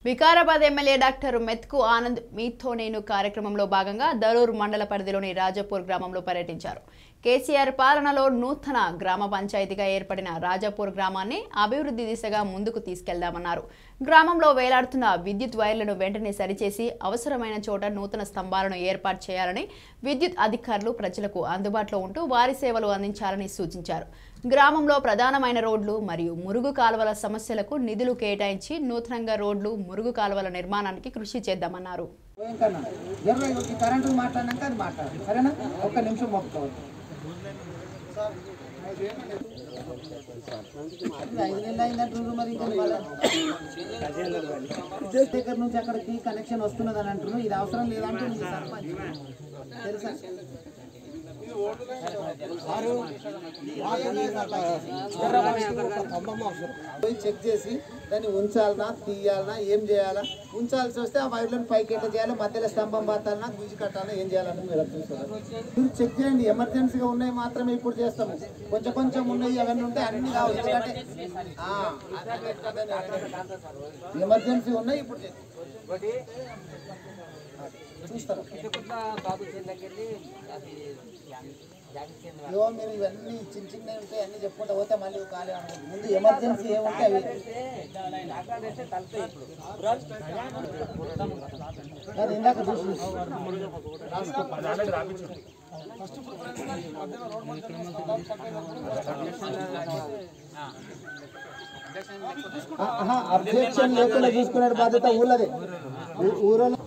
Vikarabad MLA doctor Methuku Anand మీతో నేను కార్యక్రమంలో భాగంగా దరూర్ మండల పరిధిలోని రాజపూర్ గ్రామంలో పర్యటించారు కేసీఆర్ పాలనలో నూతన గ్రామ పంచాయతీగా ఏర్పడిన రాజాపూర్ గ్రామాన్ని అభివృద్ధి దిశగా ముందుకు తీసుకెళ్దామన్నారు గ్రామంలో వేలాడుతున్న విద్యుత్ వైర్లను వెంటనే సరిచేసి అవసరమైన చోట నూతన స్తంభాలను ఏర్పాటు చేయాలని విద్యుత్ అధికారులు ప్రజలకు అందుబాటులో ఉంటూ వారి సేవలు అందించాలని సూచించారు గ్రామంలో ప్రధానమైన రోడ్లు మరియు మురుగు కాలువల సమస్యలకు నిధులు కేటాయించి నూతనంగా రోడ్లు మురుగు కాలువల నిర్మాణానికి కృషి చేద్దామన్నారు భయంకరణ జర్ర ఈ కరెంటు మాట్లాడినాక అది మాట్లాడు సరేనా ఒక్క నిమిషం మొక్కుకోవాలి ఐదు నెలలు అయిందంటారు మరి ఇంకా ఇవాళ. దగ్గర నుంచి అక్కడికి కనెక్షన్ వస్తున్నది అని అంటున్నారు ఇది అవసరం లేదంటుంది ఈ సర్పంచ్ తెలుసా పోయి చెక్ చేసి దాన్ని ఉంచాలనా తీయాలనా ఏం చేయాలా ఉంచాల్సి వస్తే ఆ వైర్లను పైకి ఎట్లా చేయాలి మధ్యలో స్తంభం పాతాలనా గుంజి కట్టాలనా ఏం చేయాలని మీరు చూస్తున్నారు మీరు చెక్ చేయండి ఎమర్జెన్సీగా ఉన్నాయి మాత్రమే ఇప్పుడు చేస్తాము కొంచెం కొంచెం ఉన్నాయి అవన్నీ ఉంటే అన్ని కావు ఎందుకంటే ఆ, ఎమర్జెన్సీ ఉన్నాయి ఇప్పుడు చేస్తాం. చూస్తారు ఏవో మీరు ఇవన్నీ చిన్న చిన్నవి ఉంటాయి అన్ని చెప్పుకుంటా పోతే మళ్ళీ ఖాళీ ఉంటుంది ముందు ఎమర్జెన్సీ ఏముంటే అవి అది ఇందాక చూసి అబ్జెక్షన్ లేకుండా చూసుకునే బాధ్యత ఊళ్ళదే ఊ- ఊరోళ్ళ